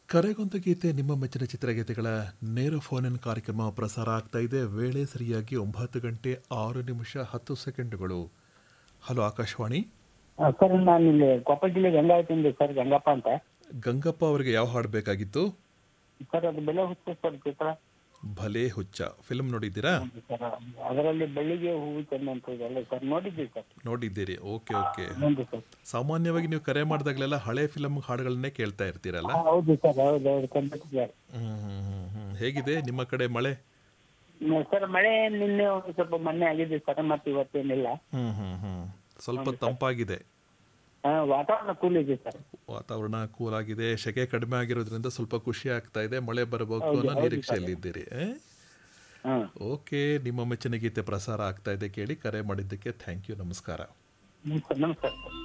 ಕರೆಗೊಂದು ಗೀತೆ ನಿಮ್ಮ ಮೆಚ್ಚಿನ ಚಿತ್ರಗೀತೆಗಳ ನೇರ ಫೋನ್ ಇನ್ ಕಾರ್ಯಕ್ರಮ ಪ್ರಸಾರ ಆಗ್ತಾ ಇದೆ ವೇಳೆ ಸರಿಯಾಗಿ ಒಂಬತ್ತು ಗಂಟೆ ಆರು ನಿಮಿಷ ಹತ್ತು ಸೆಕೆಂಡುಗಳು ಹಲೋ ಆಕಾಶವಾಣಿ ಆ, ಸರ್ ನಾನು ಇಲ್ಲಿ ಕೊಪ್ಪಳ ಜಿಲ್ಲೆ ಗಂಗಾವತಿಯಿಂದ ಸರ್ ಗಂಗಪ್ಪ ಅಂತ ಗಂಗಪ್ಪ ಅವರಿಗೆ ಯಾವ ಹಾಡು ಬೇಕಾಗಿತ್ತು ಸರ್ ಅದು ಬೆಲೆ ಹುಚ್ಚು ಸರ್ ಚಿತ್ರ ಭಲೇ ಹುಚ್ಚ ಫಿಲ್ಮ್ ನೋಡಿದ್ದೀರಾ ಸರ್ ಅದರಲ್ಲಿ ಬೆಳ್ಳಿಗೆ ಹೂವು ಚೆಂದ ಅಂತ ಇದೆಲ್ಲ ಸರ್ ನೋಡಿದ್ದೀವಿ ಸರ್ ನೋಡಿದ್ದೀರಿ ಓಕೆ ಓಕೆ ಹೌದು ಸರ್ ಸಾಮಾನ್ಯವಾಗಿ ನೀವು ಕರೆ ಮಾಡಿದಾಗಲೆಲ್ಲ ಹಳೆ ಫಿಲಮ್ ಹಾಡುಗಳನ್ನೇ ಕೇಳ್ತಾ ಇರ್ತೀರಲ್ಲ ಆ, ಹೌದು ಸರ್ ಹೌದು ಹೌದು ಖಂಡಿತ ಸರ್ ಹ್ಮ್ ಹ್ಮ್ ಹ್ಮ್ ಹ್ಮ್ ಹೇಗಿದೆ ನಿಮ್ಮ ಕಡೆ ಮಳೆ ಹ್ಮ್, ಸರ್ ಮಳೆ ನಿನ್ನೆ ಒಂದು ಸ್ವಲ್ಪ ಮೊನ್ನೆ ಆಗಿದೆ ಸರ್ ಮತ್ತೆ ಇವತ್ತೇನಿಲ್ಲ ಹ್ಮ್ ಹ್ಮ್ ಹ್ಮ್ ಸ್ವಲ್ಪ ತಂಪಾಗಿದೆ ಆ, ವಾತಾವರಣ ಕೂಲ್ ಇದೆ ಸರ್ ವಾತಾವರಣ ಕೂಲ್ ಆಗಿದೆ ಸೆಕೆ ಕಡಿಮೆ ಆಗಿರೋದ್ರಿಂದ ಸ್ವಲ್ಪ ಖುಷಿ ಆಗ್ತಾ ಇದೆ ಮಳೆ ಬರಬೇಕು ಅನ್ನೋ ನಿರೀಕ್ಷೆಯಲ್ಲಿದ್ದೀರಿ ಆ? ಹಾಂ ಓಕೆ ನಿಮ್ಮ ಮೆಚ್ಚಿನ ಗೀತೆ ಪ್ರಸಾರ ಆಗ್ತಾ ಇದೆ ಕೇಳಿ ಕರೆ ಮಾಡಿದ್ದಕ್ಕೆ ಥ್ಯಾಂಕ್ ಯು ನಮಸ್ಕಾರ ನಮಸ್ಕಾರ ನಮಸ್ಕಾರ ಸರ್